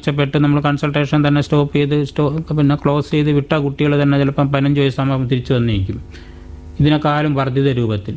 മെച്ചപ്പെട്ട് നമ്മൾ കൺസൾട്ടേഷൻ തന്നെ സ്റ്റോപ്പ് ചെയ്ത് സ്റ്റോ പിന്നെ ക്ലോസ് ചെയ്ത് വിട്ട കുട്ടികൾ തന്നെ ചിലപ്പം പതിനഞ്ച് വയസ്സാകുമ്പോൾ തിരിച്ചു വന്നിരിക്കും ഇതിനേക്കാളും വർദ്ധിത രൂപത്തിൽ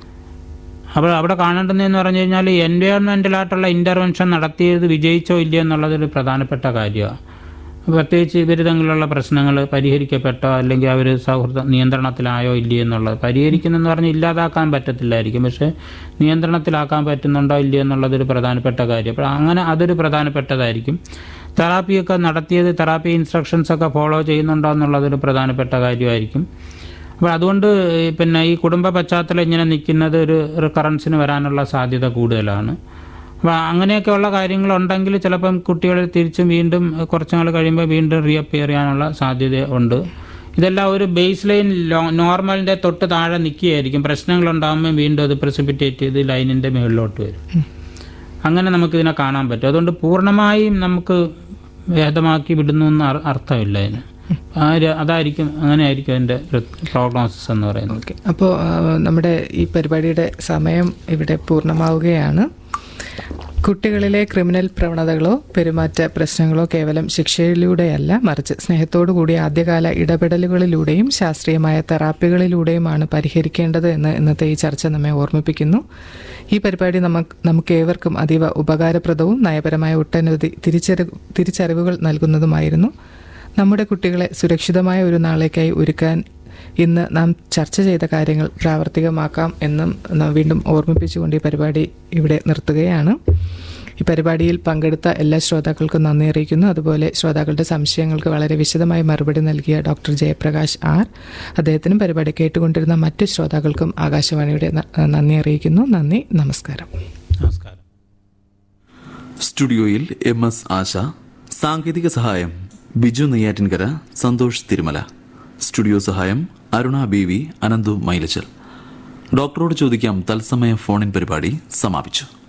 അപ്പോൾ അവിടെ കാണേണ്ടതെന്ന് പറഞ്ഞു കഴിഞ്ഞാൽ എൻവയോൺമെൻ്റലായിട്ടുള്ള ഇൻ്റർവെൻഷൻ നടത്തിയത് വിജയിച്ചോ ഇല്ലയോ എന്നുള്ളതൊരു പ്രധാനപ്പെട്ട കാര്യമാണ് പ്രത്യേകിച്ച് ഇവർ തമ്മിലുള്ള പ്രശ്നങ്ങൾ പരിഹരിക്കപ്പെട്ടോ അല്ലെങ്കിൽ അവർ സൗഹൃദ നിയന്ത്രണത്തിലായോ ഇല്ലയോ എന്നുള്ളത് പരിഹരിക്കുന്നെന്ന് പറഞ്ഞ് ഇല്ലാതാക്കാൻ പറ്റത്തില്ലായിരിക്കും പക്ഷേ നിയന്ത്രണത്തിലാക്കാൻ പറ്റുന്നുണ്ടോ ഇല്ലയോ എന്നുള്ളതൊരു പ്രധാനപ്പെട്ട കാര്യം അപ്പോൾ അങ്ങനെ അതൊരു പ്രധാനപ്പെട്ടതായിരിക്കും തെറാപ്പിയൊക്കെ നടത്തിയത് തെറാപ്പി ഇൻസ്ട്രക്ഷൻസ് ഒക്കെ ഫോളോ ചെയ്യുന്നുണ്ടോ എന്നുള്ളതൊരു പ്രധാനപ്പെട്ട കാര്യമായിരിക്കും അപ്പോൾ അതുകൊണ്ട് ഈ പിന്നെ ഈ കുടുംബ പശ്ചാത്തലം ഇങ്ങനെ നിൽക്കുന്നത് ഒരു റിക്കറൻസിന് വരാനുള്ള സാധ്യത കൂടുതലാണ് അപ്പോൾ അങ്ങനെയൊക്കെയുള്ള കാര്യങ്ങളുണ്ടെങ്കിൽ ചിലപ്പം കുട്ടികൾ തിരിച്ചും വീണ്ടും കുറച്ച് നാൾ കഴിയുമ്പോൾ വീണ്ടും റീഅപ്പിയർ ചെയ്യാനുള്ള സാധ്യത ഉണ്ട് ഇതെല്ലാം ഒരു ബേസ് ലൈൻ നോർമലിൻ്റെ തൊട്ട് താഴെ നിൽക്കുകയായിരിക്കും പ്രശ്നങ്ങളുണ്ടാകുമ്പോൾ വീണ്ടും അത് പ്രസിപ്പിറ്റേറ്റ് ചെയ്ത് ലൈനിൻ്റെ മുകളിലോട്ട് വരും അങ്ങനെ നമുക്കിതിനെ കാണാൻ പറ്റും അതുകൊണ്ട് പൂർണ്ണമായും നമുക്ക് ഭേദമാക്കി വിടുന്നു എന്ന് അർ- അർത്ഥമില്ല അതിന് ആ ഒരു- അതായിരിക്കും അങ്ങനെയായിരിക്കും അതിൻ്റെ പ്രോഗ്നോസിസ് എന്ന് പറയുന്നത് ഓക്കെ അപ്പോൾ നമ്മുടെ ഈ പരിപാടിയുടെ സമയം ഇവിടെ പൂർണ്ണമാവുകയാണ് കുട്ടികളിലെ ക്രിമിനൽ പ്രവണതകളോ പെരുമാറ്റ പ്രശ്നങ്ങളോ കേവലം ശിക്ഷയിലൂടെയല്ല മറിച്ച് സ്നേഹത്തോടു കൂടിയ ആദ്യകാല ഇടപെടലുകളിലൂടെയും ശാസ്ത്രീയമായ തെറാപ്പികളിലൂടെയുമാണ് പരിഹരിക്കേണ്ടത് എന്ന് ഇന്നത്തെ ഈ ചർച്ച നമ്മെ ഓർമ്മിപ്പിക്കുന്നു ഈ പരിപാടി നമുക്ക് നമുക്ക് ഏവർക്കും അതീവ ഉപകാരപ്രദവും നയപരമായ ഒട്ടനവധി തിരിച്ചറിവ് തിരിച്ചറിവുകൾ നൽകുന്നതുമായിരുന്നു നമ്മുടെ കുട്ടികളെ സുരക്ഷിതമായ ഒരു നാളേക്കായി ഒരുക്കാൻ ഇന്ന് നാം ചർച്ച ചെയ്ത കാര്യങ്ങൾ പ്രാവർത്തികമാക്കാം എന്നും നാം വീണ്ടും ഓർമ്മിപ്പിച്ചുകൊണ്ട് ഈ പരിപാടി ഇവിടെ നിർത്തുകയാണ് ഈ പരിപാടിയിൽ പങ്കെടുത്ത എല്ലാ ശ്രോതാക്കൾക്കും നന്ദി അറിയിക്കുന്നു അതുപോലെ ശ്രോതാക്കളുടെ സംശയങ്ങൾക്ക് വളരെ വിശദമായി മറുപടി നൽകിയ ഡോക്ടർ ജയപ്രകാശ് ആർ അദ്ദേഹത്തിനും പരിപാടി കേട്ടുകൊണ്ടിരുന്ന മറ്റു ശ്രോതാക്കൾക്കും ആകാശവാണിയുടെ ന- നന്ദി അറിയിക്കുന്നു നന്ദി നമസ്കാരം നമസ്കാരം സ്റ്റുഡിയോയിൽ എം എസ് ആശ സാങ്കേതിക സഹായം ബിജു നെയ്യാറ്റിൻകര സന്തോഷ് തിരുമല സ്റ്റുഡിയോ സഹായം അരുണ ബി വി അനന്തു മൈലച്ചൽ ഡോക്ടറോട് ചോദിക്കാം തത്സമയ ഫോണിൻ പരിപാടി സമാപിച്ചു